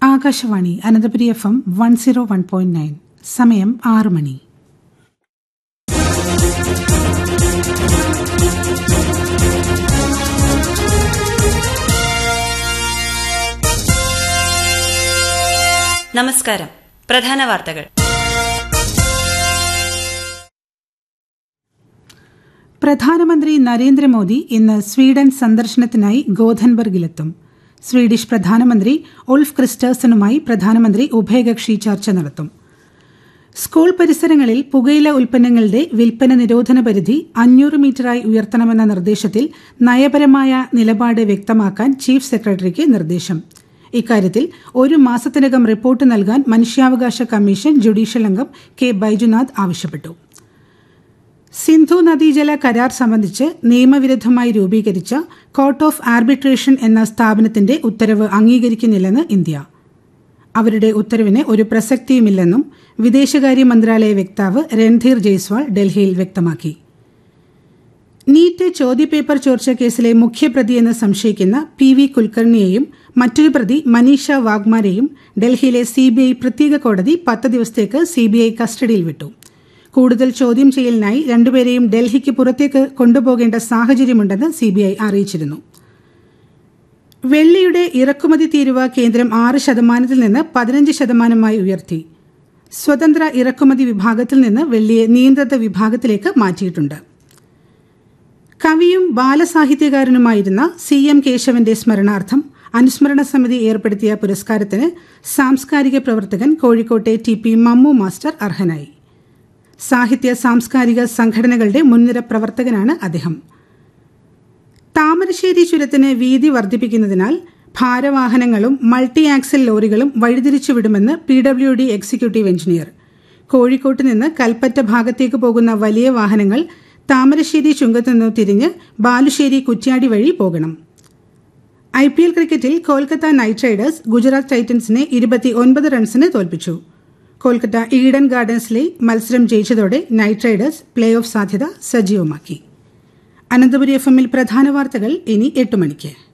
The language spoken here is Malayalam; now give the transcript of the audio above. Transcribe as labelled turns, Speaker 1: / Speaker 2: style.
Speaker 1: Akashvani Ananthapuri F M one zero one point nine സമയം ആറ് മണി
Speaker 2: നമസ്കാരം പ്രധാന വാർത്തകൾ
Speaker 1: പ്രധാനമന്ത്രി നരേന്ദ്രമോദി ഇന്ന് സ്വീഡൻ സന്ദർശനത്തിനായി ഗോഥൻബർഗിലെത്തും സ്വീഡിഷ് പ്രധാനമന്ത്രി ഉൾഫ് ക്രിസ്റ്റേഴ്സനുമായി പ്രധാനമന്ത്രി ഉഭയകക്ഷി ചർച്ച നടത്തും സ്കൂൾ പരിസരങ്ങളിൽ പുകയില ഉൽപ്പന്നങ്ങളുടെ വിൽപ്പന നിരോധന പരിധി അഞ്ഞൂറ് മീറ്ററായി ഉയർത്തണമെന്ന നിർദ്ദേശത്തിൽ നയപരമായ നിലപാട് വ്യക്തമാക്കാൻ ചീഫ് സെക്രട്ടറിക്ക് നിർദ്ദേശം ഇക്കാര്യത്തിൽ ഒരു മാസത്തിനകം റിപ്പോർട്ട് നൽകാൻ മനുഷ്യാവകാശ കമ്മീഷൻ ജുഡീഷ്യൽ അംഗം കെ ബൈജുനാഥ് ആവശ്യപ്പെട്ടു സിന്ധു നദീജല കരാർ സംബന്ധിച്ച് നിയമവിരുദ്ധമായി രൂപീകരിച്ച കോർട്ട് ഓഫ് ആർബിട്രേഷൻ എന്ന സ്ഥാപനത്തിന്റെ ഉത്തരവ് അംഗീകരിക്കുന്നില്ലെന്ന് ഇന്ത്യ അവരുടെ ഉത്തരവിന് ഒരു പ്രസക്തിയുമില്ലെന്നും വിദേശകാര്യ മന്ത്രാലയ വക്താവ് രൺധീർ ജയ്സ്വാൾ ഡൽഹിയിൽ വ്യക്തമാക്കി നീറ്റ് ചോദ്യപേപ്പർ ചോർച്ച കേസിലെ മുഖ്യപ്രതിയെന്ന് സംശയിക്കുന്ന പി വി കുൽക്കർണിയെയും മറ്റൊരു പ്രതി മനീഷ വാഗ്മാരെയും ഡൽഹിയിലെ സിബിഐ പ്രത്യേക കോടതി പത്ത് ദിവസത്തേക്ക് സിബിഐ കസ്റ്റഡിയിൽ വിട്ടു കൂടുതൽ ചോദ്യം ചെയ്യലിനായി രണ്ടുപേരെയും ഡൽഹിക്ക് പുറത്തേക്ക് കൊണ്ടുപോകേണ്ട സാഹചര്യമുണ്ടെന്ന് സിബിഐ അറിയിച്ചിരുന്നു വെള്ളിയുടെ ഇറക്കുമതി തീരുവ കേന്ദ്രം ആറ് ശതമാനത്തിൽ നിന്ന് പതിനഞ്ച് ശതമാനമായി ഉയർത്തി സ്വതന്ത്ര ഇറക്കുമതി വിഭാഗത്തിൽ നിന്ന് വെള്ളിയെ നിയന്ത്രിത വിഭാഗത്തിലേക്ക് മാറ്റിയിട്ടുണ്ട് കവിയും ബാലസാഹിത്യകാരനുമായിരുന്ന സി എം കേശവന്റെ സ്മരണാർത്ഥം അനുസ്മരണ സമിതി ഏർപ്പെടുത്തിയ പുരസ്കാരത്തിന് സാംസ്കാരിക പ്രവർത്തകൻ കോഴിക്കോട്ടെ ടി പി മമ്മു മാസ്റ്റർ അർഹനായി സാഹിത്യ സാംസ്കാരിക സംഘടനകളുടെ മുൻനിര പ്രവർത്തകനാണ് അദ്ദേഹം താമരശ്ശേരി ചുരത്തിന് വീതി വർദ്ധിപ്പിക്കുന്നതിനാൽ ഭാരവാഹനങ്ങളും മൾട്ടി ആക്സൽ ലോറികളും വഴിതിരിച്ചുവിടുമെന്ന് P W D executive engineer കോഴിക്കോട്ട് നിന്ന് കൽപ്പറ്റ ഭാഗത്തേക്ക് പോകുന്ന വലിയ വാഹനങ്ങൾ താമരശ്ശേരി ചുങ്കത്തു നിന്ന് തിരിഞ്ഞ് ബാലുശ്ശേരി കുറ്റ്യാടി വഴി പോകണം ഐ പി എൽ ക്രിക്കറ്റിൽ കൊൽക്കത്ത നൈറ്റ് റൈഡേഴ്സ് ഗുജറാത്ത് ടൈറ്റൻസിനെ ഇരുപത്തി ഒൻപത് റൺസിന് തോൽപ്പിച്ചു കൊൽക്കത്ത ഈഡൻ ഗാർഡൻസിലെ മത്സരം ജയിച്ചതോടെ നൈറ്റ് റൈഡേഴ്സ് പ്ലേ ഓഫ് സാധ്യത സജീവമാക്കി അനന്തപുരി എഫ് എമ്മിൽ പ്രധാന വാർത്തകൾ ഇനി എട്ട് മണിക്ക്